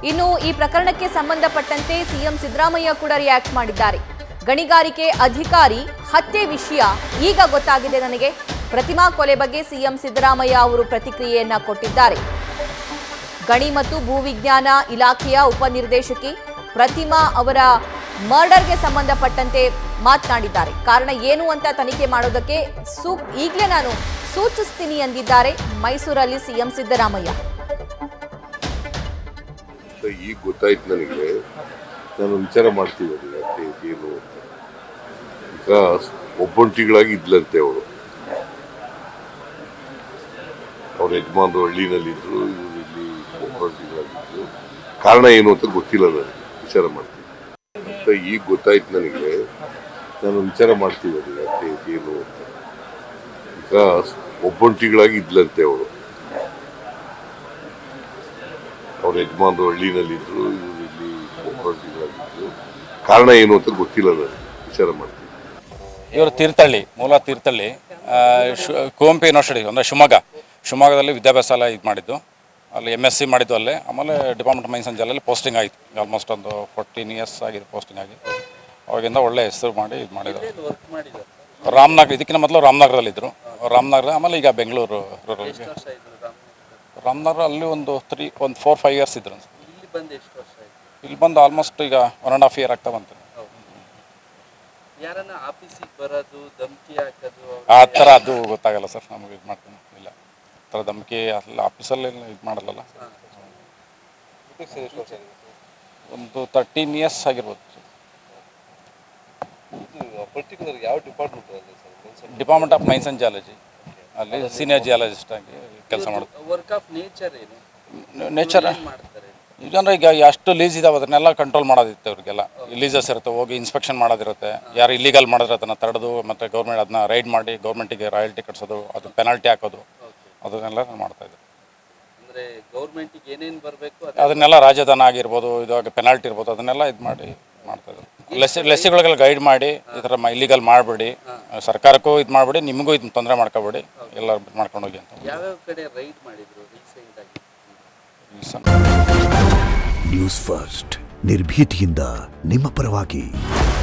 ಇನ್ನು ಈ ಪ್ರಕರಣಕ್ಕೆ ಸಂಬಂಧಪಟ್ಟಂತೆ ಸಿಎಂ ಸಿದ್ದರಾಮಯ್ಯ ಕೂಡ ರಿಯಾಕ್ಟ್ ಮಾಡಿದ್ದಾರೆ ಗಣಿಗಾರಿಕೆ ಅಧಿಕಾರಿ ಹತ್ಯೆ ವಿಷಯ ಈಗ ಗೊತ್ತಾಗಿದೆ ನನಗೆ ಪ್ರತಿಮಾ ಕೊಲೆ ಬಗ್ಗೆ ಸಿಎಂ ಸಿದ್ದರಾಮಯ್ಯ ಅವರು ಪ್ರತಿಕ್ರಿಯೆಯನ್ನ ಕೊಟ್ಟಿದ್ದಾರೆ ಗಣಿ ಮತ್ತು ಭೂವಿಜ್ಞಾನ ಇಲಾಖೆಯ ಉಪನಿರ್ದೇಶಕಿ ಪ್ರತಿಮಾ ಅವರ ಮರ್ಡರ್ಗೆ ಸಂಬಂಧಪಟ್ಟಂತೆ ಮಾತನಾಡಿದ್ದಾರೆ ಕಾರಣ ಏನು ಅಂತ ತನಿಖೆ ಮಾಡೋದಕ್ಕೆ ಸೂ ಈಗಲೇ ನಾನು ಸೂಚಿಸ್ತೀನಿ ಎಂದಿದ್ದಾರೆ ಮೈಸೂರಲ್ಲಿ ಸಿಎಂ ಸಿದ್ದರಾಮಯ್ಯ ಸೊ ಈಗ ಗೊತ್ತಾಯ್ತು ನನಗೆ ನಾನು ವಿಚಾರ ಮಾಡ್ತೀವಿ ಅದು ಯಾಕೆ ಏನು ಅಂತ. ಈಗ ಒಬ್ಬಂಟಿಗಳಾಗಿ ಇದ್ಲಂತೆ ಅವಳು ಅವ್ರ ಯಜಮಾನ್ರು ಹಳ್ಳಿನಲ್ಲಿದ್ರು ಇವ್ರು ಇಲ್ಲಿ ಒಬ್ಬಂಟಿಗಳಾಗಿದ್ರು ಕಾರಣ ಏನು ಅಂತ ಗೊತ್ತಿಲ್ಲ ನನಗೆ ವಿಚಾರ ಮಾಡ್ತೀನಿ ಅಂತ ಈಗ ಗೊತ್ತಾಯ್ತು ನನಗೆ ನಾನು ವಿಚಾರ ಮಾಡ್ತೀವಿ ಅದು ಯಾಕೆ ಏನು ಅಂತ. ಈಗ ಒಬ್ಬಂಟಿಗಳಾಗಿ ಇದ್ಲಂತೆ ಅವಳು ಅವ್ರ ಯಜಮಾನ್ರು ಹಳ್ಳಿನಲ್ಲಿದ್ರು ಇವ್ರು ಇಲ್ಲಿ ಒಬ್ಬಂಟಿಗಳಾಗಿದ್ರು ಕಾರಣ ಏನು ಅಂತ ಗೊತ್ತಿಲ್ಲ ನನಗೆ ವಿಚಾರ ಮಾಡ್ತೀನಿ ಇವರು ತೀರ್ಥಹಳ್ಳಿ ಮೂಲ ತೀರ್ಥಹಳ್ಳಿ ಆ, ಶು ಕುವೆಂಪು ಯೂನಿವರ್ಸಿಟಿ ಅಂದರೆ ಶಿವಮೊಗ್ಗ ಶಿವಮೊಗ್ಗದಲ್ಲಿ ವಿದ್ಯಾಭ್ಯಾಸ ಎಲ್ಲ ಇದು ಮಾಡಿದ್ದು ಅಲ್ಲಿ ಎಮ್ ಎಸ್ ಸಿ ಮಾಡಿದ್ದು ಅಲ್ಲೇ ಆಮೇಲೆ ಡಿಪಾರ್ಟ್ಮೆಂಟ್ ಮೈನ್ಸ್ ಆ್ಯಂಡ್ ಜಲ್ಲಲ್ಲಿ ಪೋಸ್ಟಿಂಗ್ ಆಯಿತು ಆಲ್ಮೋಸ್ಟ್ ಒಂದು ಫೋರ್ಟೀನ್ ಇಯರ್ಸ್ ಆಗಿದೆ ಪೋಸ್ಟಿಂಗ್ ಆಗಿ ಅವಾಗಿಂದ ಒಳ್ಳೆ ಹೆಸರು ಮಾಡಿ ಇದು ಮಾಡಿದ್ರು ರಾಮನಗರ ಇದಕ್ಕಿಂತ ಮೊದಲು ರಾಮನಗರದಲ್ಲಿದ್ದರು ರಾಮನಗರ ಆಮೇಲೆ ಈಗ ಬೆಂಗಳೂರು ರೂರಲ್ಗೆ ರಾಮನಗರ ಅಲ್ಲಿ ಒಂದು ತ್ರೀ ಒಂದು ಫೋರ್ ಫೈವ್ ಇಯರ್ಸ್ ಇದ್ರು ಅನ್ಸುತ್ತೆ. ಇಲ್ಲಿ ಬಂದು ಎಷ್ಟು ವರ್ಷ ಆಯ್ತು ಇಲ್ಲಿ ಬಂದು ಆಲ್ಮೋಸ್ಟ್ ಈಗ ಒನ್ ಆ್ಯಂಡ್ ಹಾಫ್ ಇಯರ್ ಆಗ್ತಾ ಬಂತು ಯಾರನ್ನ ಆಫೀಸಿಗೆ ಬರೋದು ಧಮ್ಕಿ ಹಾಕೋದು ಆ ಥರ ಅದು ಗೊತ್ತಾಗಲ್ಲ ಸರ್ ನಮಗೆ ಇದು ಮಾಡ್ತೀನಿ ಇಲ್ಲ ಆ ಥರ ಧಮಕಿ ಅಲ್ಲ ಆಫೀಸಲ್ಲಿ ಇದು ಮಾಡಲ್ಲಲ್ಲ ಒಂದು ತರ್ಟೀನ್ ಇಯರ್ಸ್ ಆಗಿರ್ಬೋದು ಪರ್ಟಿಕ್ಯುಲರ್ ಯಾವ ಡಿಪಾರ್ಟ್ಮೆಂಟ್ ಅಲ್ಲಿ sir department of mines and geology ಅಲ್ಲಿ ಸೀನಿಯರ್ ಜಿಯಾಲಜಿಸ್ಟ್ ಆಗಿ ಕೆಲಸ ಮಾಡೋದು ವರ್ಕ್ ಆಫ್ ನೇಚರ್ ಏನು ನೇಚರ್ ಏನ್ ಮಾಡ್ತಾರೆ ಈಗಂದ್ರೆ ಈಗ ಎಷ್ಟು ಲೀಸ್ ಇದಾವೆ ಅದನ್ನೆಲ್ಲ ಕಂಟ್ರೋಲ್ ಮಾಡೋದಿತ್ತು ಅವ್ರಿಗೆಲ್ಲ ಲೀಸಸ್ ಇರುತ್ತೆ ಹೋಗಿ ಇನ್ಸ್ಪೆಕ್ಷನ್ ಮಾಡೋದಿರುತ್ತೆ ಯಾರು ಇಲ್ಲಿಗಲ್ ಮಾಡಿದ್ರೆ ಅದನ್ನು ತಡೆದು ಮತ್ತು ಗೌರ್ಮೆಂಟ್ ಅದನ್ನ ರೈಡ್ ಮಾಡಿ ಗೌರ್ಮೆಂಟಿಗೆ ರಾಯಲ್ಟಿ ಕಟ್ಸೋದು ಅದು ಪೆನಾಲ್ಟಿ ಹಾಕೋದು ಅದನ್ನೆಲ್ಲ ಮಾಡ್ತಾ ಇದ್ದಾರೆ ಅಂದ್ರೆ ಗೌರ್ಮೆಂಟಿಗೆ ಏನೇನ್ ಬರಬೇಕು ಅದನ್ನೆಲ್ಲ ರಾಜಧಾನ ಆಗಿರ್ಬೋದು ಇದಾಗ ಪೆನಾಲ್ಟಿ ಇರ್ಬೋದು ಅದನ್ನೆಲ್ಲ ಇದು ಮಾಡಿ ಮಾಡ್ತಾ ಇದ್ದಾರೆ ಲೆಸ್ ಲೆಸ್ಸಿಗಳಿಗೆಲ್ಲ ಗೈಡ್ ಮಾಡಿ ಈ ಥರ ಇಲ್ಲಿಗಲ್ ಮಾಡಬೇಡಿ ಸರ್ಕಾರಕ್ಕೂ ಇದು ಮಾಡಬೇಡಿ ನಿಮಗೂ ಇದು ತೊಂದರೆ ಮಾಡ್ಕೋಬೇಡಿ ಎಲ್ಲ ಮಾಡ್ಕೊಂಡು ಹೋಗಿ ಅಂತ ಯಾವ್ಯಾವ ಕಡೆ ರೈಡ್ ಮಾಡಿದ್ರು ರೀಸೆಂಟ್ ಆಗಿ ಈ ಸಣ್ಣ ನ್ಯೂಸ್ ಫಸ್ಟ್ ನಿರ್ಭೀತಿಯಿಂದ ನಿಮ್ಮ ಪರವಾಗಿ